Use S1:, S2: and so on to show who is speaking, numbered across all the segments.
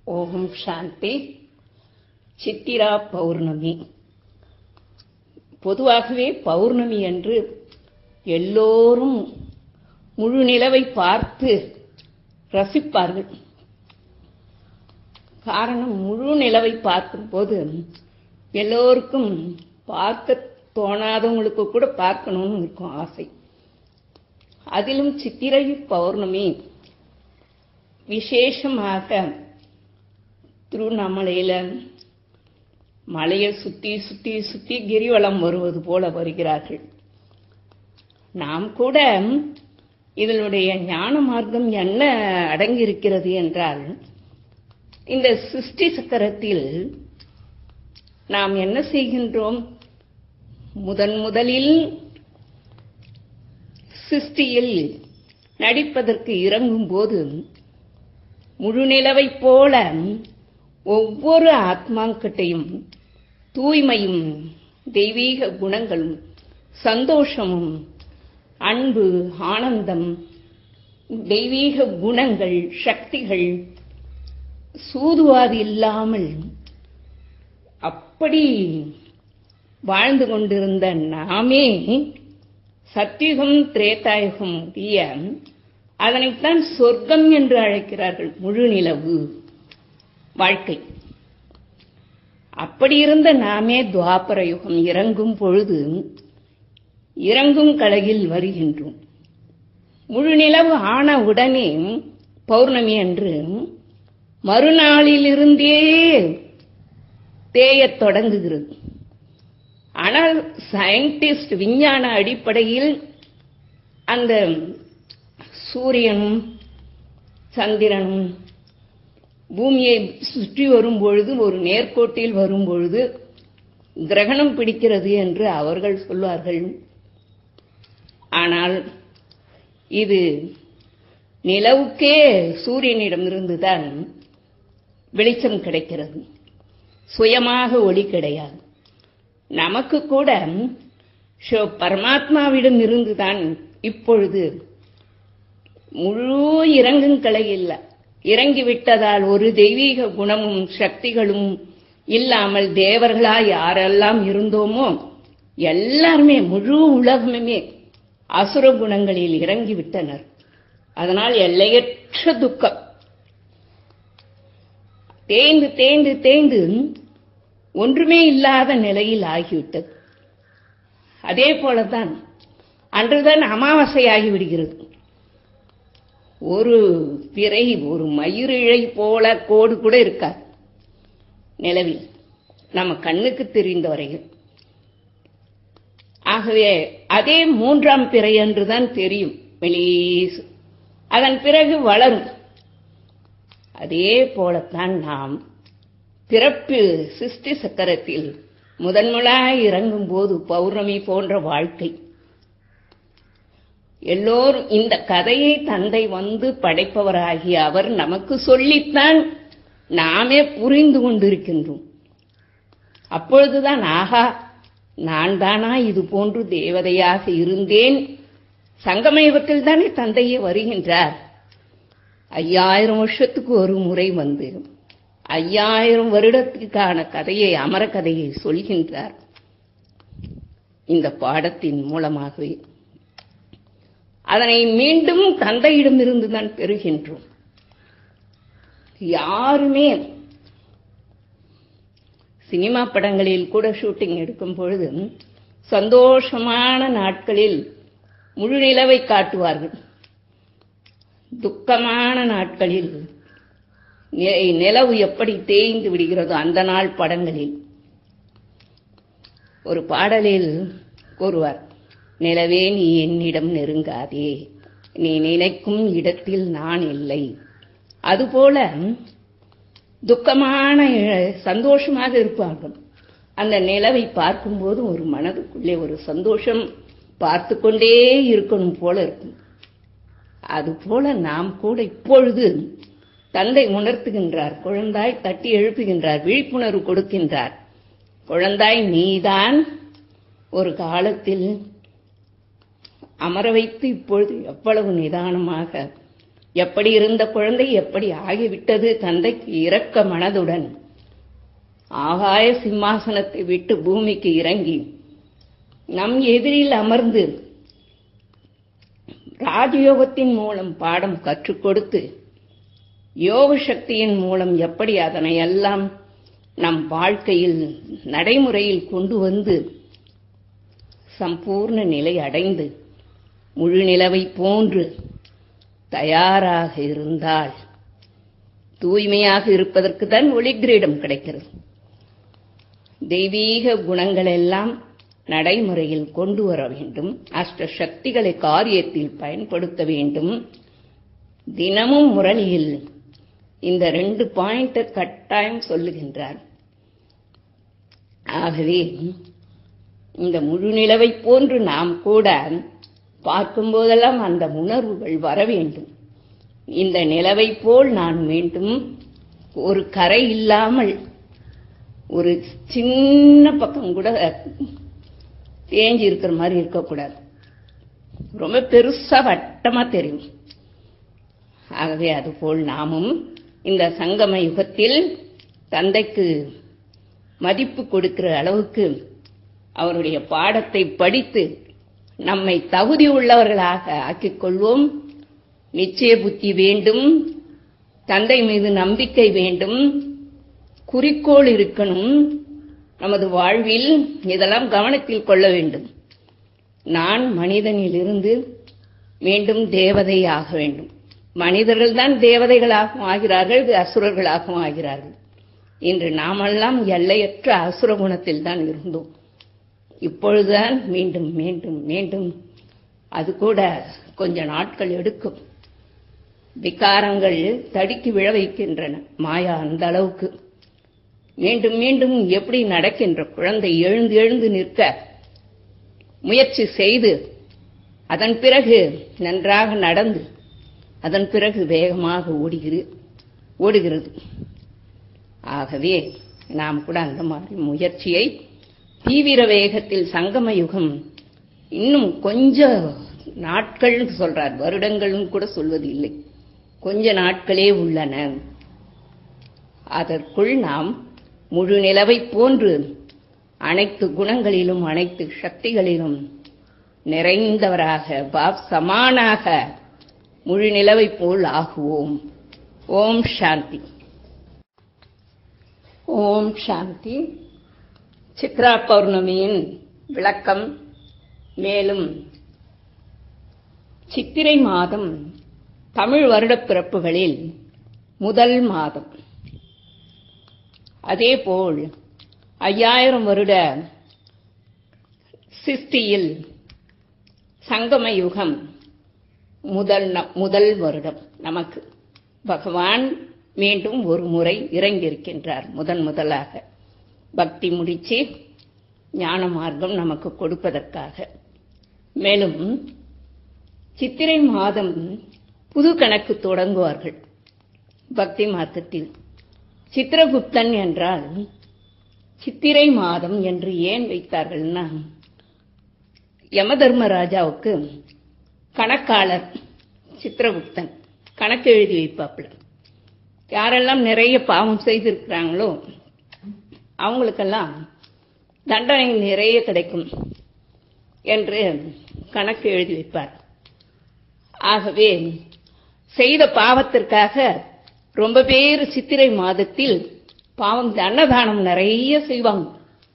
S1: ஓம் சாந்தி சித்திரா பௌர்ணமி பொதுவாகவே பௌர்ணமி அன்று எல்லோரும் முழு நிலவை பார்த்து ரசிப்பார்கள் காரணம் முழு நிலவை பார்க்கும்போது எல்லோருக்கும் பார்க்க தோணாதவங்களுக்கு கூட பார்க்கணும்னு இருக்கும் ஆசை அதிலும் சித்திரை பௌர்ணமி விசேஷமாக திருவண்ணாமலையில மலையை சுத்தி சுத்தி சுத்தி கிரிவலம் வருவது போல வருகிறார்கள் நாம் கூட இதனுடைய ஞான மார்க்கம் என்ன அடங்கியிருக்கிறது என்றால் இந்த சிருஷ்டி சக்கரத்தில் நாம் என்ன செய்கின்றோம் முதன் முதலில் சிருஷ்டியில் நடிப்பதற்கு இறங்கும் போது முழுநிலவைப் போல ஒவ்வொரு ஆத்மாக்கிட்டையும் தூய்மையும் தெய்வீக குணங்களும் சந்தோஷமும் அன்பு ஆனந்தம் தெய்வீக குணங்கள் சக்திகள் சூதுவாது இல்லாமல் அப்படி வாழ்ந்து கொண்டிருந்த நாமே சத்தியுகம் திரேதாயுகம் உரிய அதனைத்தான் சொர்க்கம் என்று அழைக்கிறார்கள் முழு நிலவு வாழ்க்கை அப்படி இருந்த நாமே துவாபர யுகம் இறங்கும் பொழுது இறங்கும் கலையில் வருகின்றோம் முழு நிலவு ஆன உடனே பௌர்ணமி அன்று மறுநாளிலிருந்தே தேயத் தொடங்குகிறது ஆனால் சயின்டிஸ்ட் விஞ்ஞான அடிப்படையில் அந்த சூரியனும் சந்திரனும் பூமியை சுற்றி வரும் பொழுது ஒரு நேர்கோட்டில் வரும் பொழுது கிரகணம் பிடிக்கிறது என்று அவர்கள் சொல்வார்கள் ஆனால் இது நிலவுக்கே சூரியனிடமிருந்துதான் வெளிச்சம் கிடைக்கிறது சுயமாக ஒளி கிடையாது நமக்கு கூட பரமாத்மாவிடம் இருந்துதான் இப்பொழுது முழு இறங்குங்களை இல்லை இறங்கிவிட்டதால் ஒரு தெய்வீக குணமும் சக்திகளும் இல்லாமல் தேவர்களா யாரெல்லாம் இருந்தோமோ எல்லாருமே முழு உலகமுமே அசுர குணங்களில் இறங்கிவிட்டனர் அதனால் எல்லையற்ற துக்கம் தேய்ந்து தேய்ந்து தேய்ந்து ஒன்றுமே இல்லாத நிலையில் ஆகிவிட்டது அதே போலதான் அன்றுதான் அமாவாசை ஆகிவிடுகிறது ஒரு பிறை ஒரு மயிரிழை போல கோடு கூட இருக்காது நிலவில் நம்ம கண்ணுக்கு தெரிந்த வரையில் ஆகவே அதே மூன்றாம் பிறை என்றுதான் தெரியும் மெலீஸ் அதன் பிறகு வளரும் அதே போலத்தான் நாம் பிறப்பு சிருஷ்டி சக்கரத்தில் முதன்முலாய் இறங்கும் போது பௌர்ணமி போன்ற வாழ்க்கை எல்லோரும் இந்த கதையை தந்தை வந்து படைப்பவராகிய அவர் நமக்கு சொல்லித்தான் நாமே புரிந்து கொண்டிருக்கின்றோம் அப்பொழுதுதான் ஆகா நான் தானா இது போன்று தேவதையாக இருந்தேன் சங்கமயுகத்தில் தானே தந்தையே வருகின்றார் ஐயாயிரம் வருஷத்துக்கு ஒரு முறை வந்து ஐயாயிரம் வருடத்துக்கான கதையை அமர கதையை சொல்கின்றார் இந்த பாடத்தின் மூலமாகவே அதனை மீண்டும் தந்தையிடமிருந்து தான் பெறுகின்றோம் யாருமே சினிமா படங்களில் கூட ஷூட்டிங் எடுக்கும் பொழுது சந்தோஷமான நாட்களில் முழு நிலவை காட்டுவார்கள் துக்கமான நாட்களில் நிலவு எப்படி தேய்ந்து விடுகிறதோ அந்த நாள் படங்களில் ஒரு பாடலில் கூறுவார் நிலவே நீ என்னிடம் நெருங்காதே நீ நினைக்கும் இடத்தில் நான் இல்லை அதுபோல துக்கமான சந்தோஷமாக இருப்பார்கள் அந்த நிலவை பார்க்கும்போது ஒரு மனதுக்குள்ளே ஒரு சந்தோஷம் பார்த்து கொண்டே இருக்கணும் போல இருக்கும் அதுபோல நாம் கூட இப்பொழுது தந்தை உணர்த்துகின்றார் குழந்தாய் தட்டி எழுப்புகின்றார் விழிப்புணர்வு கொடுக்கின்றார் குழந்தாய் நீதான் ஒரு காலத்தில் அமர வைத்து இப்பொழுது எவ்வளவு நிதானமாக எப்படி இருந்த குழந்தை எப்படி ஆகிவிட்டது தந்தைக்கு இரக்க மனதுடன் ஆகாய சிம்மாசனத்தை விட்டு பூமிக்கு இறங்கி நம் எதிரில் அமர்ந்து ராஜயோகத்தின் மூலம் பாடம் கற்றுக் கொடுத்து யோக சக்தியின் மூலம் எப்படி அதனை எல்லாம் நம் வாழ்க்கையில் நடைமுறையில் கொண்டு வந்து சம்பூர்ண நிலை அடைந்து முழு நிலவை போன்று தயாராக இருந்தால் தூய்மையாக இருப்பதற்கு தான் ஒளி கிரீடம் கிடைக்கிறது தெய்வீக குணங்கள் எல்லாம் நடைமுறையில் கொண்டு வர வேண்டும் அஷ்ட சக்திகளை காரியத்தில் பயன்படுத்த வேண்டும் தினமும் முரளியில் இந்த ரெண்டு பாயிண்ட் கட்டாயம் சொல்லுகின்றார் ஆகவே இந்த முழு நிலவை போன்று நாம் கூட பார்க்கும்போதெல்லாம் அந்த உணர்வுகள் வர வேண்டும் இந்த நிலவை போல் நான் மீண்டும் ஒரு கரை இல்லாமல் ஒரு சின்ன பக்கம் கூட தேஞ்சி இருக்கிற மாதிரி இருக்கக்கூடாது ரொம்ப பெருசா வட்டமா தெரியும் ஆகவே அதுபோல் நாமும் இந்த சங்கம யுகத்தில் தந்தைக்கு மதிப்பு கொடுக்கிற அளவுக்கு அவருடைய பாடத்தை படித்து நம்மை தகுதி உள்ளவர்களாக ஆக்கிக் கொள்வோம் நிச்சய புத்தி வேண்டும் தந்தை மீது நம்பிக்கை வேண்டும் குறிக்கோள் இருக்கணும் நமது வாழ்வில் இதெல்லாம் கவனத்தில் கொள்ள வேண்டும் நான் மனிதனிலிருந்து மீண்டும் தேவதை ஆக வேண்டும் மனிதர்கள் தான் தேவதைகளாகவும் ஆகிறார்கள் அசுரர்களாகவும் ஆகிறார்கள் இன்று நாமெல்லாம் எல்லையற்ற அசுர குணத்தில் தான் இருந்தோம் இப்பொழுதுதான் மீண்டும் மீண்டும் மீண்டும் அது கூட கொஞ்ச நாட்கள் எடுக்கும் விகாரங்கள் தடுக்கி விழ வைக்கின்றன மாயா அந்த அளவுக்கு மீண்டும் மீண்டும் எப்படி நடக்கின்ற குழந்தை எழுந்து எழுந்து நிற்க முயற்சி செய்து அதன் பிறகு நன்றாக நடந்து அதன் பிறகு வேகமாக ஓடுகிறது ஓடுகிறது ஆகவே நாம் கூட அந்த மாதிரி முயற்சியை தீவிர வேகத்தில் சங்கம யுகம் இன்னும் கொஞ்ச நாட்கள் சொல்றார் வருடங்களும் கூட சொல்வது இல்லை கொஞ்ச நாட்களே உள்ளன அதற்குள் நாம் முழு நிலவை போன்று அனைத்து குணங்களிலும் அனைத்து சக்திகளிலும் நிறைந்தவராக பாப் சமானாக முழு நிலவை போல் ஆகுவோம் ஓம் சாந்தி ஓம் சாந்தி சித்ரா பௌர்ணமியின் விளக்கம் மேலும் சித்திரை மாதம் தமிழ் வருடப் பிறப்புகளில் முதல் மாதம் அதேபோல் ஐயாயிரம் வருட சிருஷ்டியில் சங்கம யுகம் முதல் ந- முதல் வருடம் நமக்கு பகவான் மீண்டும் ஒரு முறை இறங்கியிருக்கின்றார் முதன் முதலாக பக்தி முடிச்சு ஞான மார்க்கம் நமக்கு கொடுப்பதற்காக மேலும் சித்திரை மாதம் புது கணக்கு தொடங்குவார்கள் பக்தி மார்க்கத்தில் சித்திரகுப்தன் என்றால் சித்திரை மாதம் என்று ஏன் வைத்தார்கள்னா யமதர்மராஜாவுக்கு கணக்காளர் சித்திரகுப்தன் கணக்கு எழுதி வைப்பாப்புல யாரெல்லாம் நிறைய பாவம் செய்திருக்கிறாங்களோ அவங்களுக்கெல்லாம் தண்டனை நிறைய கிடைக்கும் என்று கணக்கு எழுதி வைப்பார் ஆகவே செய்த பாவத்திற்காக ரொம்ப பேர் சித்திரை மாதத்தில் பாவம் அன்னதானம் நிறைய செய்வாங்க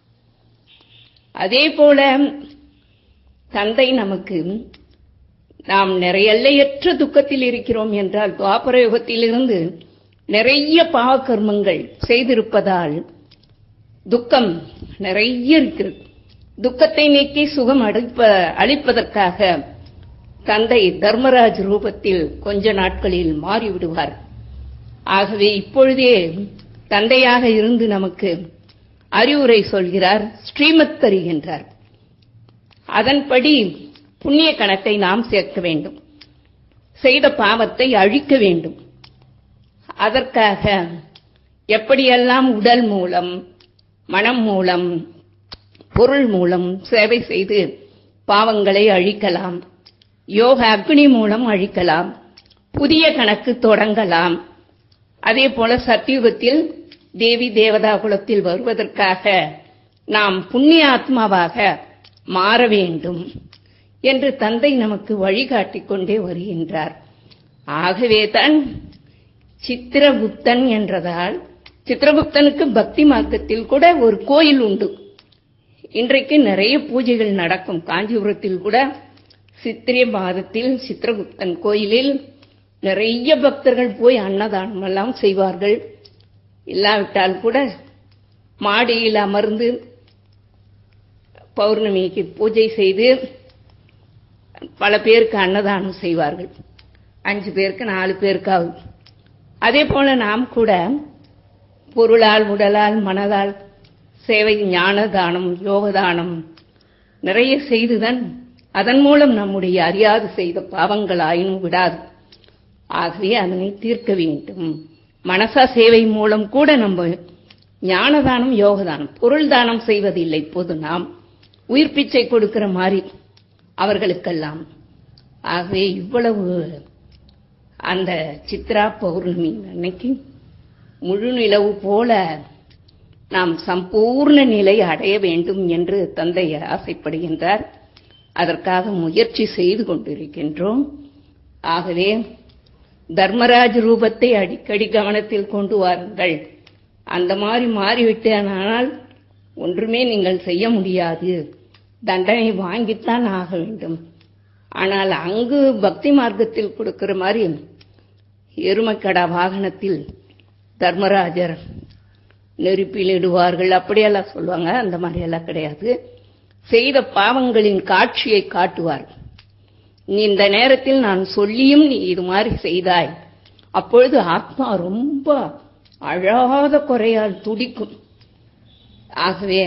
S1: அதே போல தந்தை நமக்கு நாம் நிறைய எல்லையற்ற துக்கத்தில் இருக்கிறோம் என்றால் துவாபர யுகத்திலிருந்து நிறைய பாவ கர்மங்கள் செய்திருப்பதால் துக்கம் நிறைய இருக்கிறது துக்கத்தை நீக்கி சுகம் அளிப்ப அளிப்பதற்காக தந்தை தர்மராஜ் ரூபத்தில் கொஞ்ச நாட்களில் மாறிவிடுவார் ஆகவே இப்பொழுதே தந்தையாக இருந்து நமக்கு அறிவுரை சொல்கிறார் ஸ்ரீமத் தருகின்றார் அதன்படி புண்ணிய கணக்கை நாம் சேர்க்க வேண்டும் செய்த பாவத்தை அழிக்க வேண்டும் அதற்காக எப்படியெல்லாம் உடல் மூலம் மனம் மூலம் பொருள் மூலம் சேவை செய்து பாவங்களை அழிக்கலாம் யோக அக்னி மூலம் அழிக்கலாம் புதிய கணக்கு தொடங்கலாம் அதே போல சத்தியுகத்தில் தேவி தேவதா குலத்தில் வருவதற்காக நாம் புண்ணிய ஆத்மாவாக மாற வேண்டும் என்று தந்தை நமக்கு வழிகாட்டிக் கொண்டே வருகின்றார் ஆகவேதான் சித்திரகுப்தன் என்றதால் சித்திரகுப்தனுக்கு பக்தி மார்க்கத்தில் கூட ஒரு கோயில் உண்டு இன்றைக்கு நிறைய பூஜைகள் நடக்கும் காஞ்சிபுரத்தில் கூட சித்திரை மாதத்தில் சித்திரகுப்தன் கோயிலில் நிறைய பக்தர்கள் போய் அன்னதானம் எல்லாம் செய்வார்கள் இல்லாவிட்டால் கூட மாடியில் அமர்ந்து பௌர்ணமிக்கு பூஜை செய்து பல பேருக்கு அன்னதானம் செய்வார்கள் அஞ்சு பேருக்கு நாலு பேருக்காவது அதே போல நாம் கூட பொருளால் உடலால் மனதால் சேவை ஞான தானம் யோக தானம் நிறைய செய்துதான் அதன் மூலம் நம்முடைய அறியாது செய்த பாவங்கள் ஆயினும் விடாது ஆகவே அதனை தீர்க்க வேண்டும் மனசா சேவை மூலம் கூட நம்ம ஞான தானம் யோக தானம் பொருள் தானம் செய்வதில்லை இப்போது நாம் உயிர் பிச்சை கொடுக்கிற மாதிரி அவர்களுக்கெல்லாம் ஆகவே இவ்வளவு அந்த சித்ரா பௌர்ணமி அன்னைக்கு முழு நிலவு போல நாம் சம்பூர்ண நிலை அடைய வேண்டும் என்று தந்தை ஆசைப்படுகின்றார் அதற்காக முயற்சி செய்து கொண்டிருக்கின்றோம் ஆகவே தர்மராஜ் ரூபத்தை அடிக்கடி கவனத்தில் கொண்டு வாருங்கள் அந்த மாதிரி மாறிவிட்டேனால் ஒன்றுமே நீங்கள் செய்ய முடியாது தண்டனை வாங்கித்தான் ஆக வேண்டும் ஆனால் அங்கு பக்தி மார்க்கத்தில் கொடுக்கிற மாதிரி எருமக்கடா வாகனத்தில் தர்மராஜர் நெருப்பில் இடுவார்கள் அப்படியெல்லாம் சொல்லுவாங்க அந்த மாதிரி எல்லாம் கிடையாது செய்த பாவங்களின் காட்சியை காட்டுவார் நீ இந்த நேரத்தில் நான் சொல்லியும் நீ இது மாதிரி செய்தாய் அப்பொழுது ஆத்மா ரொம்ப அழாத குறையால் துடிக்கும் ஆகவே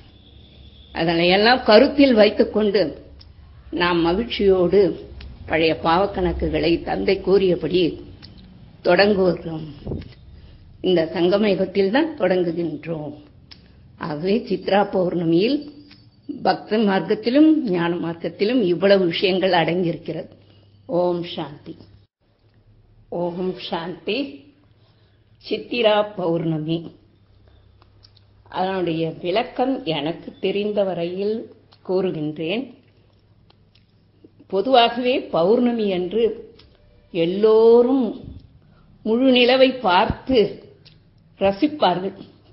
S1: அதனை எல்லாம் கருத்தில் வைத்துக்கொண்டு நாம் மகிழ்ச்சியோடு பழைய பாவக்கணக்குகளை தந்தை கூறியபடி தொடங்குகிறோம் இந்த சங்கமயுகத்தில் தான் தொடங்குகின்றோம் ஆகவே சித்ரா பௌர்ணமியில் பக்த மார்க்கத்திலும் ஞான மார்க்கத்திலும் இவ்வளவு விஷயங்கள் அடங்கியிருக்கிறது ஓம் சாந்தி ஓம் சாந்தி சித்திரா பௌர்ணமி அதனுடைய விளக்கம் எனக்கு தெரிந்த வரையில் கூறுகின்றேன் பொதுவாகவே பௌர்ணமி என்று எல்லோரும் முழு நிலவை பார்த்து ரசிப்பார்கள்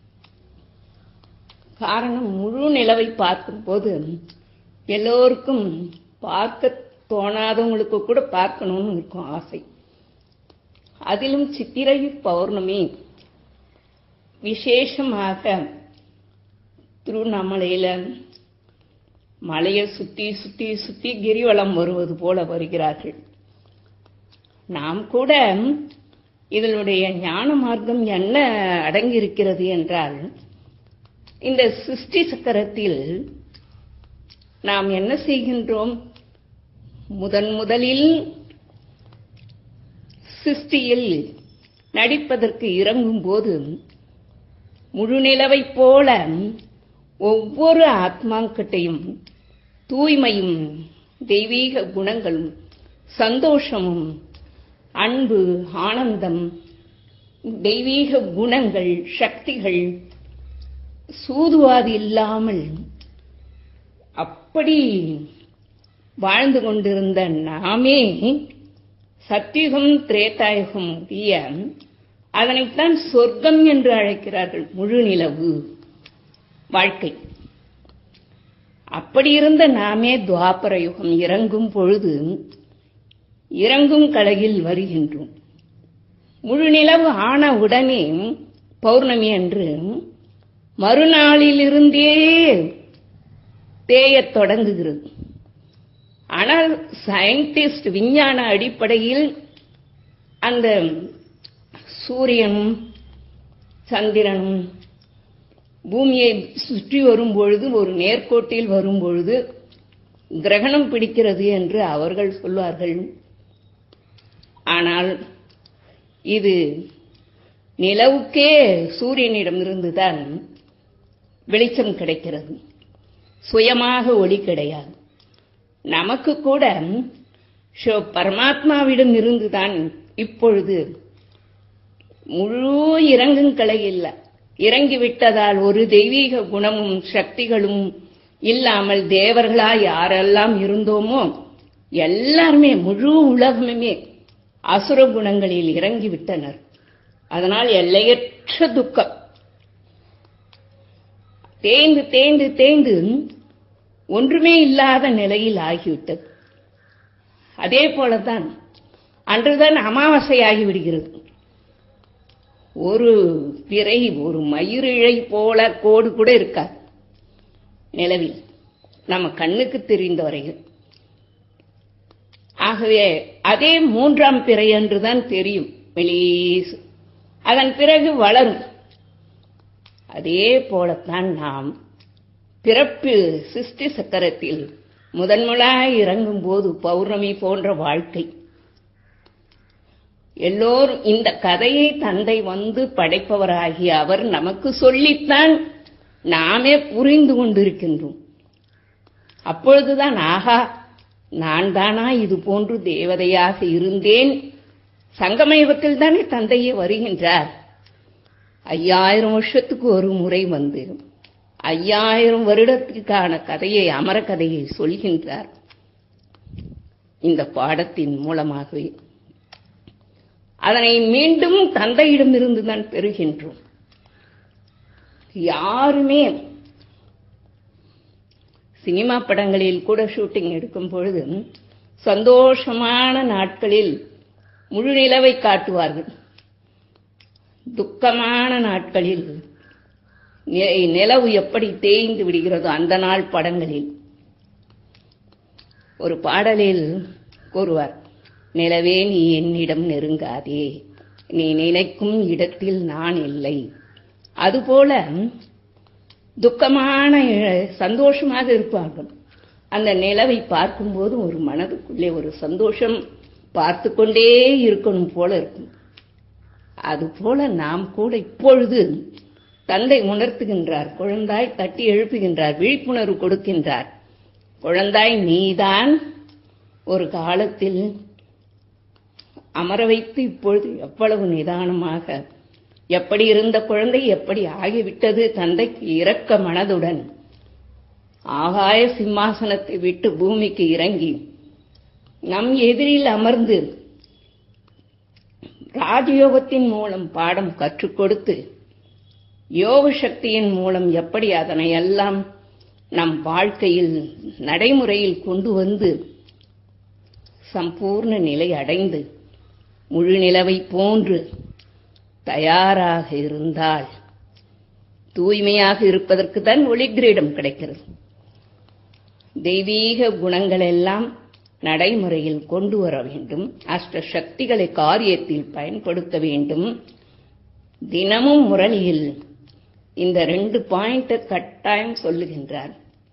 S1: காரணம் முழு நிலவை பார்க்கும்போது எல்லோருக்கும் பார்க்க தோணாதவங்களுக்கு கூட பார்க்கணும்னு இருக்கும் ஆசை அதிலும் சித்திரை பௌர்ணமி விசேஷமாக திருவண்ணாமலையில மலையை சுத்தி சுத்தி சுத்தி கிரிவலம் வருவது போல வருகிறார்கள் நாம் கூட இதனுடைய ஞான மார்க்கம் என்ன அடங்கியிருக்கிறது என்றால் இந்த சிருஷ்டி சக்கரத்தில் நாம் என்ன செய்கின்றோம் முதன் முதலில் சிருஷ்டியில் நடிப்பதற்கு இறங்கும் போது முழு நிலவைப் போல ஒவ்வொரு ஆத்மாக்கிட்டையும் தூய்மையும் தெய்வீக குணங்களும் சந்தோஷமும் அன்பு ஆனந்தம் தெய்வீக குணங்கள் சக்திகள் சூதுவாது இல்லாமல் அப்படி வாழ்ந்து கொண்டிருந்த நாமே சத்தியுகம் திரேதாயுகம் உரிய அதனைத்தான் சொர்க்கம் என்று அழைக்கிறார்கள் முழு நிலவு வாழ்க்கை அப்படி இருந்த நாமே துவாபர யுகம் இறங்கும் பொழுது இறங்கும் கலையில் வருகின்றோம் முழு நிலவு ஆன உடனே பௌர்ணமி அன்று மறுநாளிலிருந்தே தேயத் தொடங்குகிறது ஆனால் சயின்டிஸ்ட் விஞ்ஞான அடிப்படையில் அந்த சூரியனும் சந்திரனும் பூமியை சுற்றி வரும் பொழுது ஒரு நேர்கோட்டில் வரும் பொழுது கிரகணம் பிடிக்கிறது என்று அவர்கள் சொல்வார்கள் ஆனால் இது நிலவுக்கே சூரியனிடமிருந்துதான் வெளிச்சம் கிடைக்கிறது சுயமாக ஒளி கிடையாது நமக்கு கூட ஸோ பரமாத்மாவிடம் இருந்துதான் இப்பொழுது முழு இறங்கும் கலை இல்லை இறங்கி விட்டதால் ஒரு தெய்வீக குணமும் சக்திகளும் இல்லாமல் தேவர்களா யாரெல்லாம் இருந்தோமோ எல்லாருமே முழு உலகமுமே அசுர குணங்களில் இறங்கி விட்டனர் அதனால் எல்லையற்ற துக்கம் தேய்ந்து தேய்ந்து தேய்ந்து ஒன்றுமே இல்லாத நிலையில் ஆகிவிட்டது அதே போலதான் அன்றுதான் அமாவாசை ஆகிவிடுகிறது ஒரு பிறை ஒரு மயிரிழை போல கோடு கூட இருக்காது நிலவில் நம்ம கண்ணுக்கு தெரிந்த வரையில் ஆகவே அதே மூன்றாம் பிறை அன்றுதான் தெரியும் மெலீசு அதன் பிறகு வளரும் அதே போலத்தான் நாம் பிறப்பு சிருஷ்டி சக்கரத்தில் முதன்முலாய் இறங்கும் போது பௌர்ணமி போன்ற வாழ்க்கை எல்லோரும் இந்த கதையை தந்தை வந்து படைப்பவராகிய அவர் நமக்கு சொல்லித்தான் நாமே புரிந்து கொண்டிருக்கின்றோம் அப்பொழுதுதான் ஆகா நான் தானா இது போன்று தேவதையாக இருந்தேன் சங்கமயுகத்தில் தானே தந்தையே வருகின்றார் ஐயாயிரம் வருஷத்துக்கு ஒரு முறை வந்து ஐயாயிரம் வருடத்திற்கான கதையை அமர கதையை சொல்கின்றார் இந்த பாடத்தின் மூலமாகவே அதனை மீண்டும் தந்தையிடமிருந்து தான் பெறுகின்றோம் யாருமே சினிமா படங்களில் கூட ஷூட்டிங் எடுக்கும் பொழுது சந்தோஷமான நாட்களில் முழு நிலவை காட்டுவார்கள் துக்கமான நாட்களில் நி- நிலவு எப்படி தேய்ந்து விடுகிறதோ அந்த நாள் படங்களில் ஒரு பாடலில் கூறுவார் நிலவே நீ என்னிடம் நெருங்காதே நீ நினைக்கும் இடத்தில் நான் இல்லை அதுபோல துக்கமான இழ- சந்தோஷமாக இருப்பார்கள் அந்த நிலவை பார்க்கும்போது ஒரு மனதுக்குள்ளே ஒரு சந்தோஷம் பார்த்து கொண்டே இருக்கணும் போல இருக்கும் அதுபோல நாம் கூட இப்பொழுது தந்தை உணர்த்துகின்றார் குழந்தாய் தட்டி எழுப்புகின்றார் விழிப்புணர்வு கொடுக்கின்றார் குழந்தாய் நீதான் ஒரு காலத்தில் அமர வைத்து இப்பொழுது எவ்வளவு நிதானமாக எப்படி இருந்த குழந்தை எப்படி ஆகிவிட்டது தந்தைக்கு இரக்க மனதுடன் ஆகாய சிம்மாசனத்தை விட்டு பூமிக்கு இறங்கி நம் எதிரில் அமர்ந்து ராஜயோகத்தின் மூலம் பாடம் கற்றுக் கொடுத்து யோக சக்தியின் மூலம் எப்படி அதனை எல்லாம் நம் வாழ்க்கையில் நடைமுறையில் கொண்டு வந்து சம்பூர்ண நிலை அடைந்து முழு நிலவை போன்று தயாராக இருந்தால் தூய்மையாக இருப்பதற்கு தான் ஒளி கிரீடம் கிடைக்கிறது தெய்வீக குணங்கள் எல்லாம் நடைமுறையில் கொண்டு வர வேண்டும் அஷ்ட சக்திகளை காரியத்தில் பயன்படுத்த வேண்டும் தினமும் முரளியில் இந்த ரெண்டு பாயிண்ட் கட்டாயம் சொல்லுகின்றார்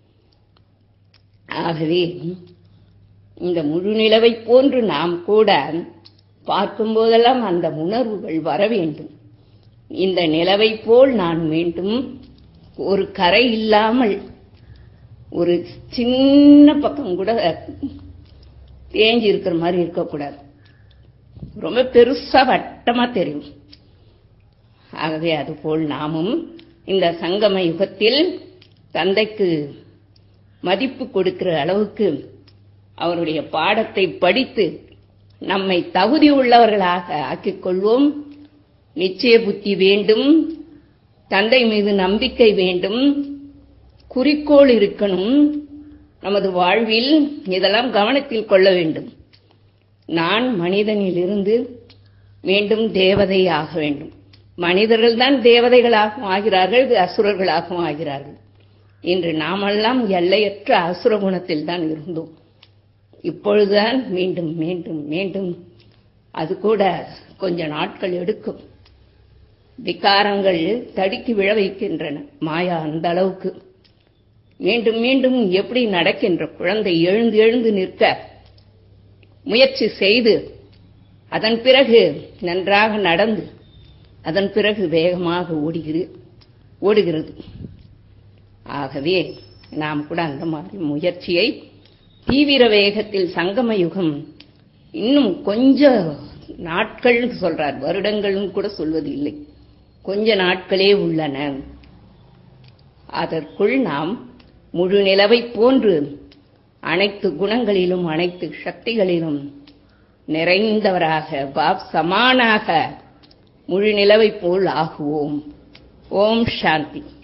S1: ஆகவே இந்த முழு நிலவை போன்று நாம் கூட பார்க்கும்போதெல்லாம் அந்த உணர்வுகள் வர வேண்டும் இந்த நிலவை போல் நான் மீண்டும் ஒரு கரை இல்லாமல் ஒரு சின்ன பக்கம் கூட தேஞ்சி இருக்கிற மாதிரி இருக்கக்கூடாது ரொம்ப பெருசா வட்டமா தெரியும் ஆகவே அதுபோல் நாமும் இந்த சங்கம யுகத்தில் தந்தைக்கு மதிப்பு கொடுக்கிற அளவுக்கு அவருடைய பாடத்தை படித்து நம்மை தகுதி உள்ளவர்களாக ஆக்கிக் கொள்வோம் நிச்சய புத்தி வேண்டும் தந்தை மீது நம்பிக்கை வேண்டும் குறிக்கோள் இருக்கணும் நமது வாழ்வில் இதெல்லாம் கவனத்தில் கொள்ள வேண்டும் நான் மனிதனிலிருந்து மீண்டும் தேவதை ஆக வேண்டும் மனிதர்கள் தான் தேவதைகளாகவும் ஆகிறார்கள் அசுரர்களாகவும் ஆகிறார்கள் இன்று நாமெல்லாம் எல்லையற்ற அசுர குணத்தில் தான் இருந்தோம் இப்பொழுதுதான் மீண்டும் மீண்டும் மீண்டும் அது கூட கொஞ்ச நாட்கள் எடுக்கும் விகாரங்கள் தடுக்கி விழ வைக்கின்றன மாயா அந்த அளவுக்கு மீண்டும் மீண்டும் எப்படி நடக்கின்ற குழந்தை எழுந்து எழுந்து நிற்க முயற்சி செய்து அதன் பிறகு நன்றாக நடந்து அதன் பிறகு வேகமாக ஓடுகிறது ஓடுகிறது ஆகவே நாம் கூட அந்த மாதிரி முயற்சியை தீவிர வேகத்தில் சங்கம யுகம் இன்னும் கொஞ்ச நாட்கள்னு சொல்றார் வருடங்கள்னு கூட சொல்வது இல்லை கொஞ்ச நாட்களே உள்ளன அதற்குள் நாம் முழு நிலவை போன்று அனைத்து குணங்களிலும் அனைத்து சக்திகளிலும் நிறைந்தவராக பாப் சமானாக முழு நிலவை போல் ஆகுவோம் ஓம் சாந்தி